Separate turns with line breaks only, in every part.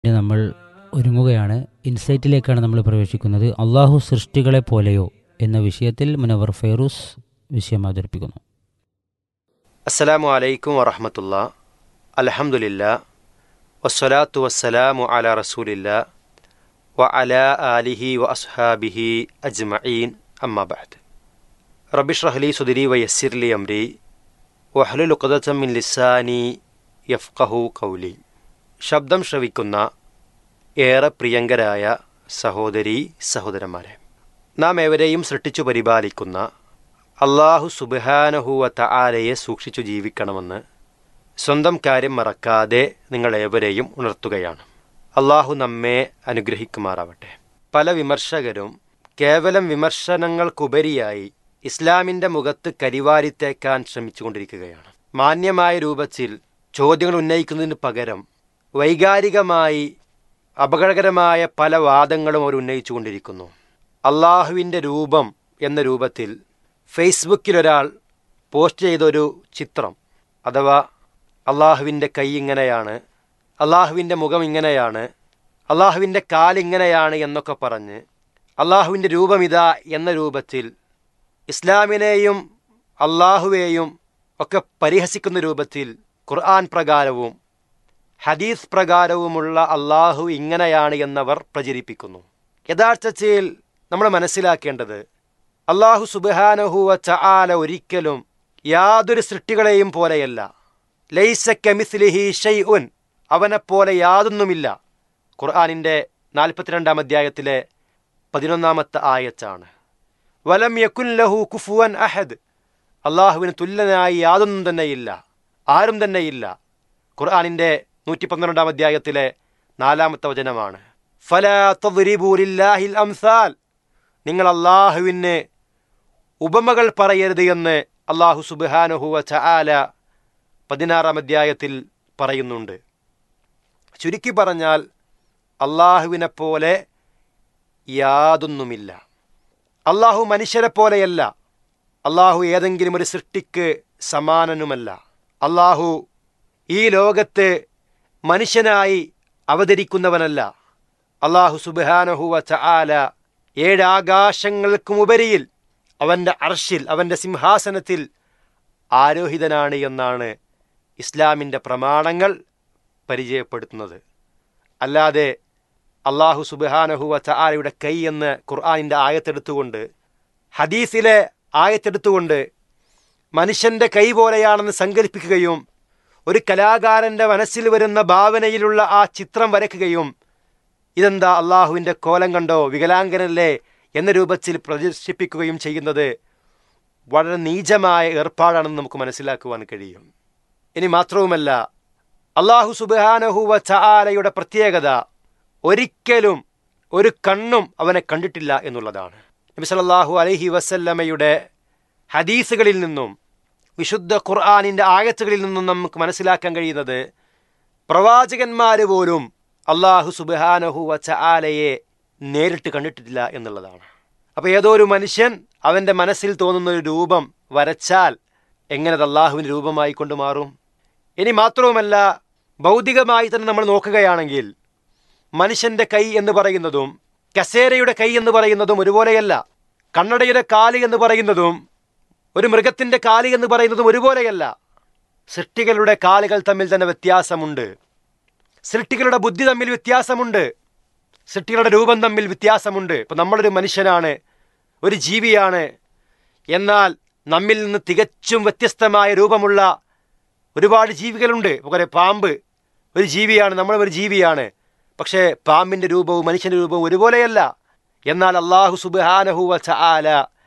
ഇനി നമ്മൾ ഒരുങ്ങുകയാണ് ഇൻസൈറ്റിലേക്കാണ് നമ്മൾ പ്രവേശിക്കുന്നത് അള്ളാഹു സൃഷ്ടികളെ പോലെയോ എന്ന വിഷയത്തിൽ മുനവർ ഫെറൂസ് വിഷയം അവതരിപ്പിക്കുന്നു
അസ്സലാമു അലൈക്കും വറഹമത്തുള്ള അലഹമുല്ല വസ്സലാത്തു വസ്സലാമു അല റസൂലില്ല വ അല ആലിഹി വ അസ്ഹാബിഹി അജ്മഈൻ അമ്മബാദ് റബിഷ് റഹ്ലി സുദിരി വയസ്സിർലി അംരി വഹ്ലുൽ ഉഖദത്തം മിൻ ലിസാനി യഫ്ഖഹു കൗലി ശബ്ദം ശ്രവിക്കുന്ന ഏറെ പ്രിയങ്കരായ സഹോദരി സഹോദരന്മാരെ നാം ഏവരെയും സൃഷ്ടിച്ചു പരിപാലിക്കുന്ന അള്ളാഹു സുബാനഹുവ തആലയെ സൂക്ഷിച്ചു ജീവിക്കണമെന്ന് സ്വന്തം കാര്യം മറക്കാതെ നിങ്ങളേവരെയും ഉണർത്തുകയാണ് അള്ളാഹു നമ്മെ അനുഗ്രഹിക്കുമാറാവട്ടെ പല വിമർശകരും കേവലം വിമർശനങ്ങൾക്കുപരിയായി ഇസ്ലാമിൻ്റെ മുഖത്ത് കരിവാരിത്തേക്കാൻ ശ്രമിച്ചുകൊണ്ടിരിക്കുകയാണ് മാന്യമായ രൂപത്തിൽ ചോദ്യങ്ങൾ ഉന്നയിക്കുന്നതിന് പകരം വൈകാരികമായി അപകടകരമായ പല വാദങ്ങളും അവർ ഉന്നയിച്ചുകൊണ്ടിരിക്കുന്നു അള്ളാഹുവിൻ്റെ രൂപം എന്ന രൂപത്തിൽ ഫേസ്ബുക്കിൽ ഒരാൾ പോസ്റ്റ് ചെയ്തൊരു ചിത്രം അഥവാ അള്ളാഹുവിൻ്റെ കൈ ഇങ്ങനെയാണ് അള്ളാഹുവിൻ്റെ മുഖം ഇങ്ങനെയാണ് അള്ളാഹുവിൻ്റെ കാലിങ്ങനെയാണ് എന്നൊക്കെ പറഞ്ഞ് അള്ളാഹുവിൻ്റെ രൂപം ഇതാ എന്ന രൂപത്തിൽ ഇസ്ലാമിനെയും അള്ളാഹുവേയും ഒക്കെ പരിഹസിക്കുന്ന രൂപത്തിൽ ഖുർആൻ പ്രകാരവും ഹദീസ് പ്രകാരവുമുള്ള അള്ളാഹു ഇങ്ങനെയാണ് എന്നവർ പ്രചരിപ്പിക്കുന്നു യഥാർത്ഥത്തിൽ നമ്മൾ മനസ്സിലാക്കേണ്ടത് അള്ളാഹു സുബാനഹുവ ചആല ഒരിക്കലും യാതൊരു സൃഷ്ടികളെയും പോലെയല്ല ലൈസ കെമിസ്ലിഹി ഷെയ് ഉൻ അവനെപ്പോലെ യാതൊന്നുമില്ല ഖുർആാനിൻ്റെ നാൽപ്പത്തിരണ്ടാം അധ്യായത്തിലെ പതിനൊന്നാമത്തെ ആയത്താണ് വലം യക്കുൻ ലഹു കുഫുവൻ അഹദ് അള്ളാഹുവിന് തുല്യനായി യാതൊന്നും തന്നെയില്ല ആരും തന്നെയില്ല ഖുർആാനിൻ്റെ നൂറ്റി പന്ത്രണ്ടാം അധ്യായത്തിലെ നാലാമത്തെ വചനമാണ് ഫല തദ്രിബൂലില്ലാഹിൽ അംസാൽ നിങ്ങൾ അള്ളാഹുവിന് ഉപമകൾ പറയരുത് എന്ന് അള്ളാഹു സുബാനുഹുവ ചആല പതിനാറാം അധ്യായത്തിൽ പറയുന്നുണ്ട് ചുരുക്കി പറഞ്ഞാൽ അള്ളാഹുവിനെ പോലെ യാതൊന്നുമില്ല അള്ളാഹു മനുഷ്യരെ പോലെയല്ല അള്ളാഹു ഏതെങ്കിലും ഒരു സൃഷ്ടിക്ക് സമാനനുമല്ല അള്ളാഹു ഈ ലോകത്ത് മനുഷ്യനായി അവതരിക്കുന്നവനല്ല അള്ളാഹു സുബാനഹുവ ചആല ഏഴാകാശങ്ങൾക്കുമുപരിയിൽ അവൻ്റെ അർഷിൽ അവൻ്റെ സിംഹാസനത്തിൽ ആരോഹിതനാണ് എന്നാണ് ഇസ്ലാമിൻ്റെ പ്രമാണങ്ങൾ പരിചയപ്പെടുത്തുന്നത് അല്ലാതെ അള്ളാഹു സുബാനഹുവ ചാലയുടെ കൈ എന്ന് ഖുർആാനിൻ്റെ ആയത്തെടുത്തുകൊണ്ട് ഹദീസിലെ ആയത്തെടുത്തുകൊണ്ട് മനുഷ്യൻ്റെ കൈ പോലെയാണെന്ന് സങ്കല്പിക്കുകയും ഒരു കലാകാരൻ്റെ മനസ്സിൽ വരുന്ന ഭാവനയിലുള്ള ആ ചിത്രം വരയ്ക്കുകയും ഇതെന്താ അള്ളാഹുവിൻ്റെ കോലം കണ്ടോ വികലാംഗനല്ലേ എന്ന രൂപത്തിൽ പ്രദർശിപ്പിക്കുകയും ചെയ്യുന്നത് വളരെ നീചമായ ഏർപ്പാടാണെന്ന് നമുക്ക് മനസ്സിലാക്കുവാൻ കഴിയും ഇനി മാത്രവുമല്ല അള്ളാഹു സുബാനഹുവ ചാലയുടെ പ്രത്യേകത ഒരിക്കലും ഒരു കണ്ണും അവനെ കണ്ടിട്ടില്ല എന്നുള്ളതാണ് നബി സല്ലല്ലാഹു അലൈഹി വസല്ലമയുടെ ഹദീസുകളിൽ നിന്നും വിശുദ്ധ ഖുർആാനിൻ്റെ ആയത്തുകളിൽ നിന്നും നമുക്ക് മനസ്സിലാക്കാൻ കഴിയുന്നത് പ്രവാചകന്മാർ പോലും അള്ളാഹു സുബാനഹു വച്ച ആലയെ നേരിട്ട് കണ്ടിട്ടില്ല എന്നുള്ളതാണ് അപ്പോൾ ഏതോ ഒരു മനുഷ്യൻ അവൻ്റെ മനസ്സിൽ തോന്നുന്ന ഒരു രൂപം വരച്ചാൽ എങ്ങനെ അത് അള്ളാഹുവിൻ്റെ രൂപമായി കൊണ്ട് മാറും ഇനി മാത്രവുമല്ല ഭൗതികമായി തന്നെ നമ്മൾ നോക്കുകയാണെങ്കിൽ മനുഷ്യൻ്റെ കൈ എന്ന് പറയുന്നതും കസേരയുടെ കൈ എന്ന് പറയുന്നതും ഒരുപോലെയല്ല കണ്ണടയുടെ കാല് എന്ന് പറയുന്നതും ഒരു മൃഗത്തിൻ്റെ കാല് എന്ന് പറയുന്നതും ഒരുപോലെയല്ല സൃഷ്ടികളുടെ കാലുകൾ തമ്മിൽ തന്നെ വ്യത്യാസമുണ്ട് സൃഷ്ടികളുടെ ബുദ്ധി തമ്മിൽ വ്യത്യാസമുണ്ട് സൃഷ്ടികളുടെ രൂപം തമ്മിൽ വ്യത്യാസമുണ്ട് ഇപ്പം നമ്മളൊരു മനുഷ്യനാണ് ഒരു ജീവിയാണ് എന്നാൽ നമ്മിൽ നിന്ന് തികച്ചും വ്യത്യസ്തമായ രൂപമുള്ള ഒരുപാട് ജീവികളുണ്ട് കുറേ പാമ്പ് ഒരു ജീവിയാണ് നമ്മൾ ഒരു ജീവിയാണ് പക്ഷേ പാമ്പിൻ്റെ രൂപവും മനുഷ്യൻ്റെ രൂപവും ഒരുപോലെയല്ല എന്നാൽ അള്ളാഹു സുബാനഹുവ ചാല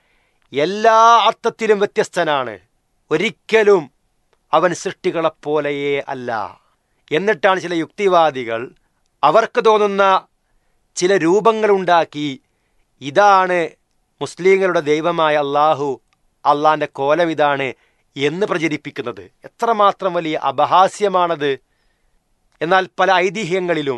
എല്ലാ അർത്ഥത്തിലും വ്യത്യസ്തനാണ് ഒരിക്കലും അവൻ സൃഷ്ടികളെപ്പോലെയേ അല്ല എന്നിട്ടാണ് ചില യുക്തിവാദികൾ അവർക്ക് തോന്നുന്ന ചില രൂപങ്ങളുണ്ടാക്കി ഇതാണ് മുസ്ലിങ്ങളുടെ ദൈവമായ അള്ളാഹു അള്ളാൻ്റെ കോലം ഇതാണ് എന്ന് പ്രചരിപ്പിക്കുന്നത് എത്രമാത്രം വലിയ അപഹാസ്യമാണത് എന്നാൽ പല ഐതിഹ്യങ്ങളിലും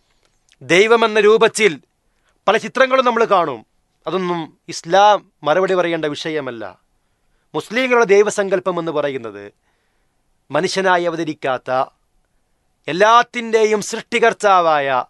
ദൈവമെന്ന രൂപത്തിൽ പല ചിത്രങ്ങളും നമ്മൾ കാണും അതൊന്നും ഇസ്ലാം മറുപടി പറയേണ്ട വിഷയമല്ല മുസ്ലിങ്ങളുടെ ദൈവസങ്കല്പം എന്ന് പറയുന്നത് മനുഷ്യനായി അവതരിക്കാത്ത എല്ലാത്തിൻ്റെയും സൃഷ്ടികർത്താവായ